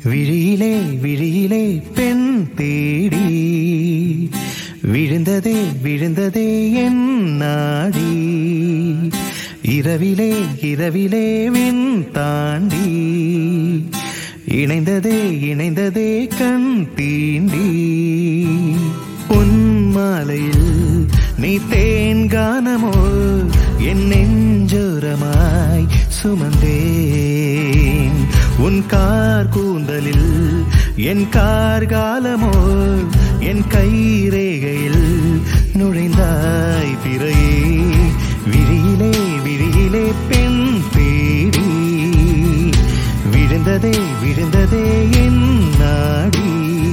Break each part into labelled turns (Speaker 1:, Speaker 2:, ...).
Speaker 1: விழியிலே விழியிலே பெண் தேடி விழுந்ததே விழுந்ததே என் நாடி இரவிலே இரவிலே விண் தாண்டி இணைந்ததே இணைந்ததே கண் தீண்டி உன் மாலையில் நீ தேன் கானமோ என் நெஞ்சோரமாய் சுமந்தேன் உன் கார் கூந்தலில் என் கார் காலமோ என் கைரேகையில் நுழைந்தாய் பிறையே விழியிலே விழியிலே பெண் தேடி விழுந்ததே விழுந்ததே என் நாடி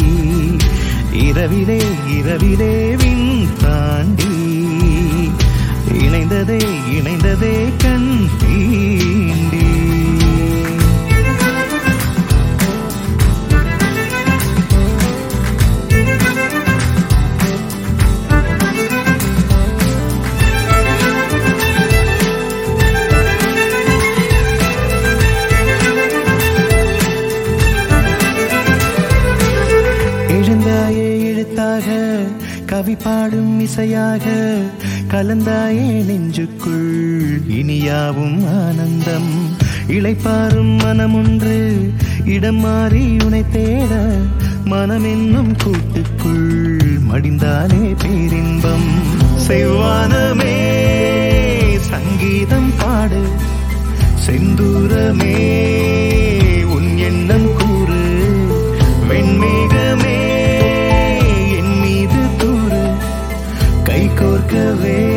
Speaker 1: இரவிலே இரவிலே விண் தாண்டி இணைந்ததே இணைந்ததே கண் தீண்டி எழுந்தாயே எழுத்தாக கவி பாடும் இசையாக கலந்தாயே நெஞ்சுக்குள் இனியாவும் ஆனந்தம் இளைப்பாரும் மனமொன்று இடம் மாறி உனை தேட மனமென்னும் கூட்டுக்குள் மடிந்தாலே பேரின்பம் செவ்வானமே சங்கீதம் பாடு செந்தூரமே உன் எண்ணம் கூறு வெண்மேகமே என் மீது தூறு கை கோர்க்கவே